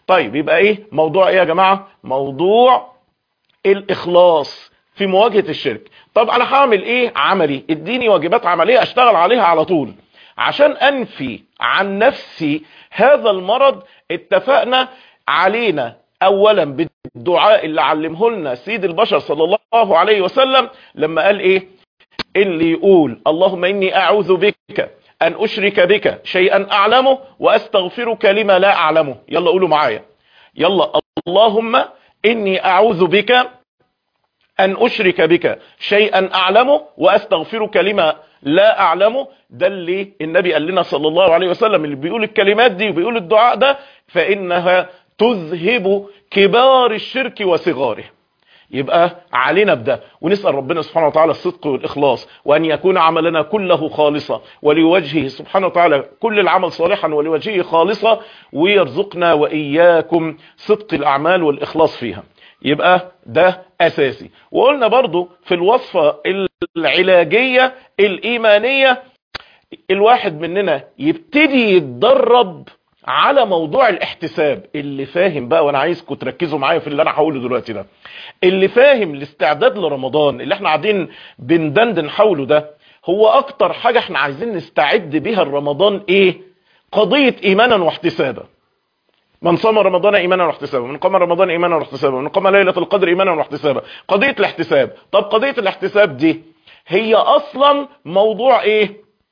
طيب يبقى ايه موضوع ايه يا جماعة موضوع الاخلاص في مواجهة الشرك طب انا هعمل ايه عملي اديني واجبات عملية اشتغل عليها على طول عشان انفي عن نفسي هذا المرض اتفقنا علينا اولا بالدعاء اللي علمه لنا سيد البشر صلى الله عليه وسلم لما قال ايه اللي يقول اللهم اني اعوذ بك ان اشرك بك شيئا اعلمه واستغفرك لما لا اعلمه يلا قولوا معايا يلا اللهم اني اعوذ بك ان اشرك بك شيئا اعلمه واستغفرك لما لا اعلمه ده اللي النبي قال لنا صلى الله عليه وسلم اللي بيقول الكلمات دي وبيقول الدعاء ده فانها تذهب كبار الشرك وصغاره يبقى علينا بده ونسأل ربنا سبحانه وتعالى الصدق والإخلاص وأن يكون عملنا كله خالصا ولوجهه سبحانه وتعالى كل العمل صالحا ولوجهه خالصا ويرزقنا وإياكم صدق الأعمال والإخلاص فيها يبقى ده أساسي وقلنا برضو في الوصفة العلاجية الإيمانية الواحد مننا يبتدي يتدرب على موضوع الاحتساب اللي فاهم بقى وانا عايزكم تركزوا معايا في اللي انا هقوله دلوقتي ده اللي فاهم الاستعداد لرمضان اللي احنا قاعدين بندندن حوله ده هو اكتر حاجة احنا عايزين نستعد بيها لرمضان ايه قضية ايمانا واحتسابا من صام رمضان ايمانا واحتسابا من قام رمضان ايمانا واحتسابا من قام ليلة القدر ايمانا واحتسابا قضية الاحتساب طب قضية الاحتساب دي هي اصلا موضوع ايه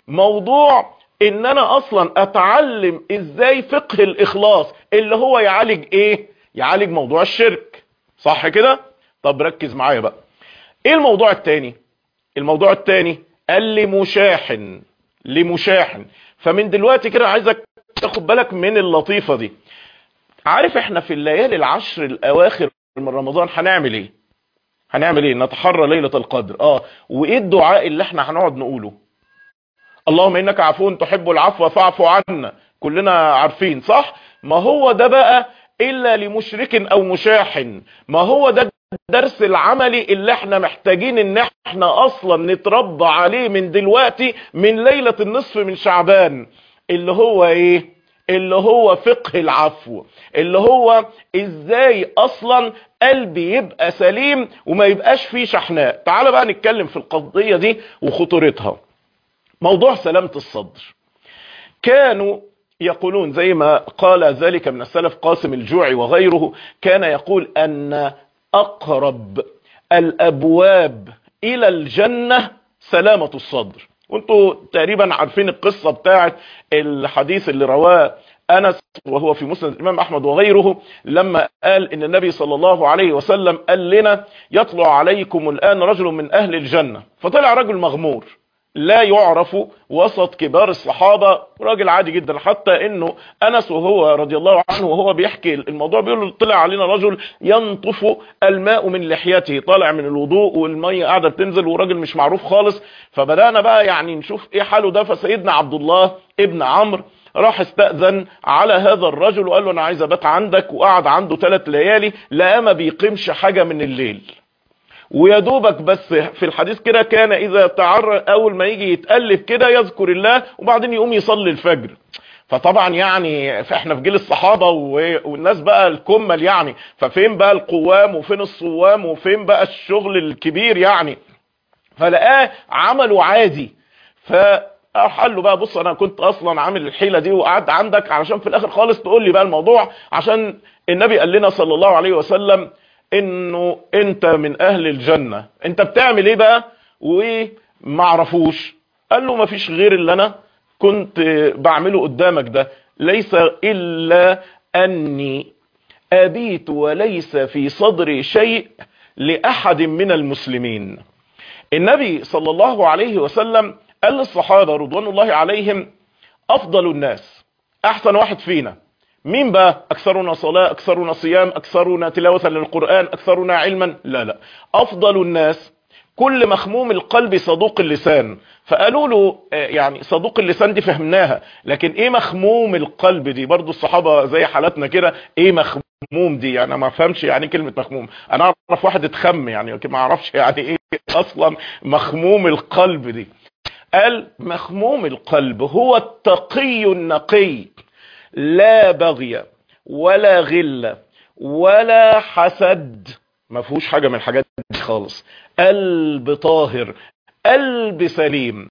موضوع ان انا اصلا اتعلم ازاي فقه الاخلاص اللي هو يعالج ايه يعالج موضوع الشرك صح كده طب ركز معايا بقى ايه الموضوع التاني الموضوع التاني قال لي مشاحن لمشاحن فمن دلوقتي كده عايزك تاخد بالك من اللطيفة دي عارف احنا في الليالي العشر الاواخر من رمضان هنعمل ايه هنعمل ايه نتحرى ليلة القدر اه وايه الدعاء اللي احنا هنقعد نقوله اللهم انك عفو تحب العفو فاعف عنا كلنا عارفين صح ما هو ده بقى الا لمشرك او مشاحن ما هو ده الدرس العملي اللي احنا محتاجين ان احنا اصلا نتربى عليه من دلوقتي من ليلة النصف من شعبان اللي هو ايه اللي هو فقه العفو اللي هو ازاي اصلا قلبي يبقى سليم وما يبقاش فيه شحناء تعال بقى نتكلم في القضية دي وخطورتها موضوع سلامة الصدر كانوا يقولون زي ما قال ذلك من السلف قاسم الجوعي وغيره كان يقول أن أقرب الأبواب إلى الجنة سلامة الصدر وانتوا تقريبا عارفين القصة بتاعت الحديث اللي رواه أنس وهو في مسند الإمام أحمد وغيره لما قال إن النبي صلى الله عليه وسلم قال لنا يطلع عليكم الآن رجل من أهل الجنة فطلع رجل مغمور لا يعرف وسط كبار الصحابة راجل عادي جدا حتى انه انس وهو رضي الله عنه وهو بيحكي الموضوع بيقول طلع علينا رجل ينطف الماء من لحيته طالع من الوضوء والمية قاعدة بتنزل وراجل مش معروف خالص فبدأنا بقى يعني نشوف ايه حاله ده فسيدنا عبد الله ابن عمرو راح استأذن على هذا الرجل وقال له انا عايز ابات عندك وقعد عنده ثلاث ليالي لا ما بيقيمش حاجة من الليل ويا دوبك بس في الحديث كده كان اذا تعر اول ما يجي يتقلب كده يذكر الله وبعدين يقوم يصلي الفجر فطبعا يعني فاحنا في جيل الصحابة والناس بقى الكمل يعني ففين بقى القوام وفين الصوام وفين بقى الشغل الكبير يعني فلقاه عمله عادي فقال له بقى بص انا كنت اصلا عامل الحيلة دي وقعدت عندك علشان في الاخر خالص تقول لي بقى الموضوع عشان النبي قال لنا صلى الله عليه وسلم انه انت من اهل الجنة انت بتعمل ايه بقى ومعرفوش قال له ما فيش غير اللي انا كنت بعمله قدامك ده ليس الا اني ابيت وليس في صدري شيء لاحد من المسلمين النبي صلى الله عليه وسلم قال للصحابة رضوان الله عليهم افضل الناس احسن واحد فينا مين بقى اكثرنا صلاة اكثرنا صيام اكثرنا تلاوة للقرآن اكثرنا علما لا لا افضل الناس كل مخموم القلب صدوق اللسان فقالوا له يعني صدوق اللسان دي فهمناها لكن ايه مخموم القلب دي برضو الصحابة زي حالاتنا كده ايه مخموم دي يعني ما فهمش يعني كلمة مخموم انا اعرف واحد اتخم يعني ما اعرفش يعني ايه اصلا مخموم القلب دي قال مخموم القلب هو التقي النقي لا بغي ولا غل ولا حسد ما فيهوش حاجة من الحاجات دي خالص قلب طاهر قلب سليم